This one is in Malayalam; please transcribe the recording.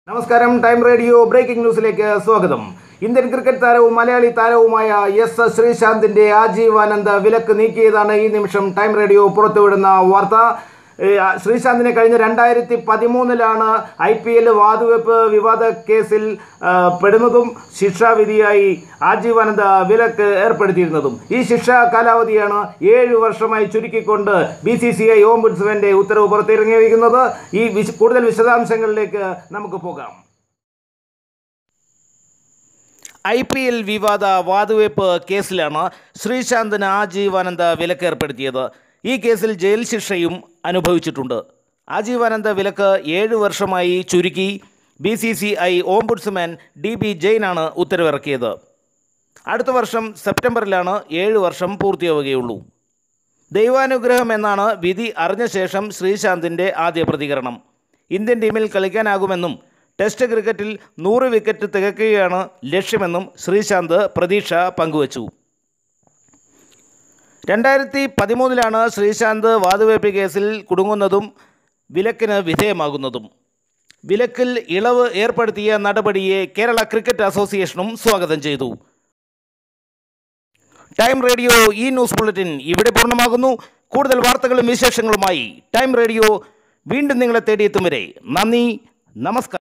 നമസ്കാരം ടൈം റേഡിയോ ബ്രേക്കിംഗ് ന്യൂസിലേക്ക് സ്വാഗതം ഇന്ത്യൻ ക്രിക്കറ്റ് താരവും മലയാളി താരവുമായ എസ് ശ്രീശാന്തിന്റെ ആജീവാനന്ദ വിലക്ക് നീക്കിയതാണ് ഈ നിമിഷം ടൈം റേഡിയോ പുറത്തുവിടുന്ന വാർത്ത ഏ, ശ്രീശാന്തിനെ കഴിഞ്ഞ രണ്ടായിരത്തി പതിമൂന്നിലാണ് ഐ പി എൽ വാതുവെപ്പ് വിവാദ കേസിൽ ആ, പെടുന്നതും ശിക്ഷാവിധിയായി ആജീവാനന്ദ വിലക്ക് ഏർപ്പെടുത്തിയിരുന്നതും ഈ ശിക്ഷാ കാലാവധിയാണ് ഏഴ് വർഷമായി ചുരുക്കിക്കൊണ്ട് ബി സി സി ഐ ഓംബുഡ്സ്മാന്റെ ഉത്തരവ് പുറത്തിറങ്ങിയിരിക്കുന്നത് ഈ വിശ- കൂടുതൽ വിശദാംശങ്ങളിലേക്ക് നമുക്ക് പോകാം ഐ പി എൽ വിവാദ വാതുവെപ്പ് കേസിലാണ് ശ്രീശാന്തിന് ആജീവാനന്ദ വിലക്കേർപ്പെടുത്തിയത് ഈ കേസിൽ ജയിൽ ശിക്ഷയും അനുഭവിച്ചിട്ടുണ്ട് ആജീവാനന്ദ വിലക്ക് ഏഴ് വർഷമായി ചുരുക്കി B C C I ombudsman D B ജെയിനാണ് ഉത്തരവിറക്കിയത് അടുത്ത വർഷം സെപ്റ്റംബറിലാണ് ഏഴ് വർഷം പൂർത്തിയാവുകയുള്ളൂ ദൈവാനുഗ്രഹം എന്നാണ് വിധി അറിഞ്ഞ ശേഷം ശ്രീശാന്തിൻ്റെ ആദ്യ പ്രതികരണം ഇന്ത്യൻ ടീമിൽ കളിക്കാനാകുമെന്നും ടെസ്റ്റ് ക്രിക്കറ്റിൽ നൂറ് വിക്കറ്റ് തികയ്ക്കുകയാണ് ലക്ഷ്യമെന്നും ശ്രീശാന്ത് പ്രതീക്ഷ പങ്കുവച്ചു രണ്ടായിരത്തി പതിമൂന്നിലാണ് ശ്രീശാന്ത് വാതുവയ്പ് കേസിൽ കുടുങ്ങുന്നതും വിലക്കിന് വിധേയമാകുന്നതും വിലക്കിൽ ഇളവ് ഏർപ്പെടുത്തിയ നടപടിയെ കേരള ക്രിക്കറ്റ് അസോസിയേഷനും സ്വാഗതം ചെയ്തു ടൈം റേഡിയോ ഈ ന്യൂസ് ബുള്ളറ്റിൻ ഇവിടെ പൂർണ്ണമാകുന്നു കൂടുതൽ വാർത്തകളും വിശേഷങ്ങളുമായി ടൈം റേഡിയോ വീണ്ടും നിങ്ങളെ തേടിയെത്തും വരെ നന്ദി നമസ്കാരം